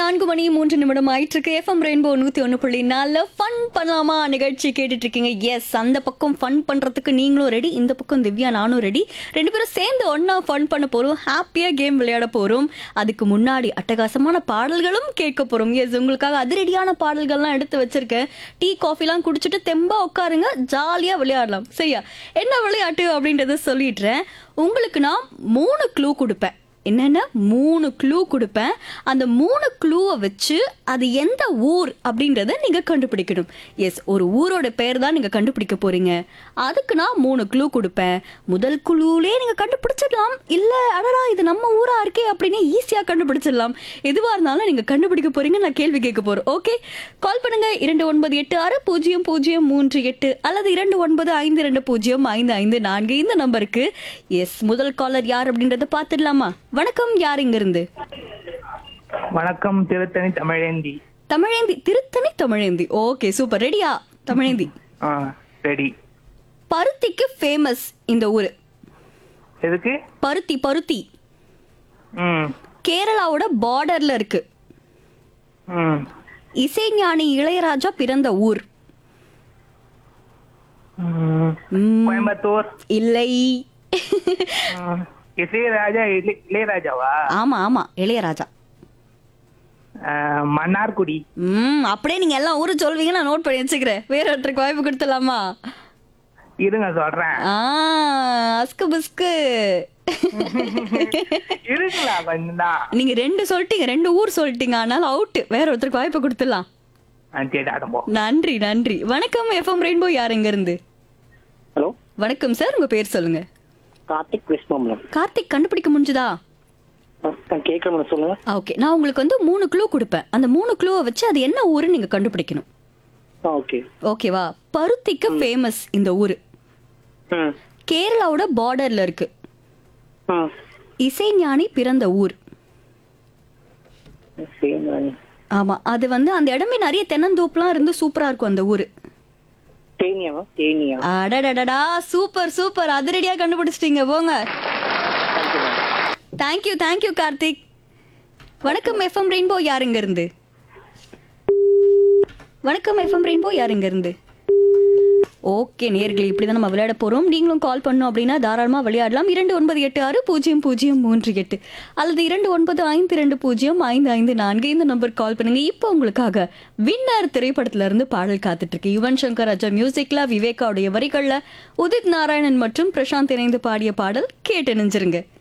நான்கு மணி மூன்று நிமிடம் ஆயிட்டு இருக்கு எஃப்எம் ரெயின்போ நூத்தி ஒண்ணு புள்ளி நாலுல ஃபன் பண்ணலாமா நிகழ்ச்சி கேட்டுட்டு இருக்கீங்க எஸ் அந்த பக்கம் ஃபன் பண்றதுக்கு நீங்களும் ரெடி இந்த பக்கம் திவ்யா நானும் ரெடி ரெண்டு பேரும் சேர்ந்து ஒண்ணா ஃபன் பண்ண போறோம் ஹாப்பியா கேம் விளையாட போறோம் அதுக்கு முன்னாடி அட்டகாசமான பாடல்களும் கேட்க போறோம் எஸ் உங்களுக்காக அதிரடியான பாடல்கள்லாம் எடுத்து வச்சிருக்கேன் டீ காஃபிலாம் குடிச்சிட்டு தெம்பா உட்காருங்க ஜாலியா விளையாடலாம் சரியா என்ன விளையாட்டு அப்படின்றத சொல்லிடுறேன் உங்களுக்கு நான் மூணு க்ளூ கொடுப்பேன் என்னென்ன மூணு க்ளூ கொடுப்பேன் அந்த மூணு க்ளூவை வச்சு அது எந்த ஊர் அப்படின்றத நீங்க கண்டுபிடிக்கணும் எஸ் ஒரு ஊரோட பேர் தான் நீங்க கண்டுபிடிக்க போறீங்க அதுக்கு நான் மூணு க்ளூ கொடுப்பேன் முதல் குழுவிலே நீங்க கண்டுபிடிச்சிடலாம் இல்ல அடடா இது நம்ம ஊரா இருக்கே அப்படின்னு ஈஸியா கண்டுபிடிச்சிடலாம் எதுவா இருந்தாலும் நீங்க கண்டுபிடிக்க போறீங்க நான் கேள்வி கேட்க போறேன் ஓகே கால் பண்ணுங்க இரண்டு ஒன்பது எட்டு ஆறு பூஜ்ஜியம் பூஜ்ஜியம் மூன்று எட்டு அல்லது இரண்டு ஒன்பது ஐந்து ரெண்டு பூஜ்ஜியம் ஐந்து ஐந்து நான்கு இந்த நம்பருக்கு எஸ் முதல் காலர் யார் அப்படின்றத பார்த்துடலாமா வணக்கம் யார் இங்க இருந்து வணக்கம் திருத்தணி தமிழேந்தி தமிழேந்தி திருத்தணி தமிழேந்தி ஓகே சூப்பர் ரெடியா தமிழேந்தி ஆ ரெடி பருத்திக்கு ஃபேமஸ் இந்த ஊரு எதுக்கு பருத்தி பருத்தி ம் கேரளாவோட பார்டர்ல இருக்கு ம் இசைஞானி இளையராஜா பிறந்த ஊர் ம். ம், கோயம்புத்தூர் இல்லை ம். இசைராஜா இளைய- இளையராஜாவா ஆமா ஆமா இளையராஜா ஆ, மன்னார்குடி ம் அப்படியே நீங்க எல்லாம் ஊரு சொல்வீங்க நான் நோட் பண்ணி வச்சுக்கிறேன் வேற ஒருத்தருக்கு வாய்ப்பு கொடுத்துடலாமா இருங்க சொல்றேன் ஆ அஸ்கு புஸ்கு இருக்குங்களா கொஞ்சம் தான் நீங்க ரெண்டு சொல்லிட்டீங்க ரெண்டு ஊர் சொல்லிட்டீங்க அதனால அவுட் வேற ஒருத்தருக்கு வாய்ப்பு கொடுத்துடலாம் சரி ஆடம்போ நன்றி நன்றி வணக்கம் எஃப்எம் ரெயின்போ யார் எங்க இருந்து ஹலோ வணக்கம் சார் உங்க பேர் சொல்லுங்க கார்த்திக் விஸ்வம்பலம் கார்த்திக் கண்டுபிடிக்க முடிஞ்சுதா நான் கேட்கணும் சொல்லுங்க ஓகே நான் உங்களுக்கு வந்து மூணு க்ளூ கொடுப்பேன் அந்த மூணு க்ளூவை வச்சு அது என்ன ஊருன்னு நீங்க கண்டுபிடிக்கணும் ஆ ஓகே ஓகேவா பருத்திக்கு ஃபேமஸ் இந்த ஊரு ம் கேரளாவோட பார்டர்ல இருக்கு ம் இசைஞானி பிறந்த ஊர் சரி நான் ஆமா அது வந்து அந்த இடமே நிறைய தென்னந்தோப்புலாம் இருந்து சூப்பரா இருக்கும் அந்த ஊரு தேனியாவா தேனியா அடடடடா சூப்பர் சூப்பர் அதிரடியா கண்டுபிடிச்சிட்டீங்க போங்க thank you ma'am thank you thank you Karthik வணக்கம் எஃப்எம் ரெயின்போ யாருங்க இருந்து வணக்கம் எஃப்எம் ரெயின்போ யாருங்க இருந்து ஓகே நேர்களே இப்படிதான் நம்ம விளையாட போறோம் நீங்களும் கால் பண்ணோம் அப்படின்னா தாராளமா விளையாடலாம் இரண்டு ஒன்பது எட்டு ஆறு பூஜ்ஜியம் பூஜ்ஜியம் மூன்று எட்டு அல்லது இரண்டு ஒன்பது ஐந்து ரெண்டு பூஜ்ஜியம் ஐந்து ஐந்து நான்கு இந்த நம்பர் கால் பண்ணுங்க இப்போ உங்களுக்காக வின்னர் திரைப்படத்துல இருந்து பாடல் காத்துட்டு இருக்கு யுவன் சங்கர் ராஜா மியூசிக்ல விவேகாவுடைய வரிகள்ல உதித் நாராயணன் மற்றும் பிரசாந்த் இணைந்து பாடிய பாடல் கேட்டு நெஞ்சிருங்க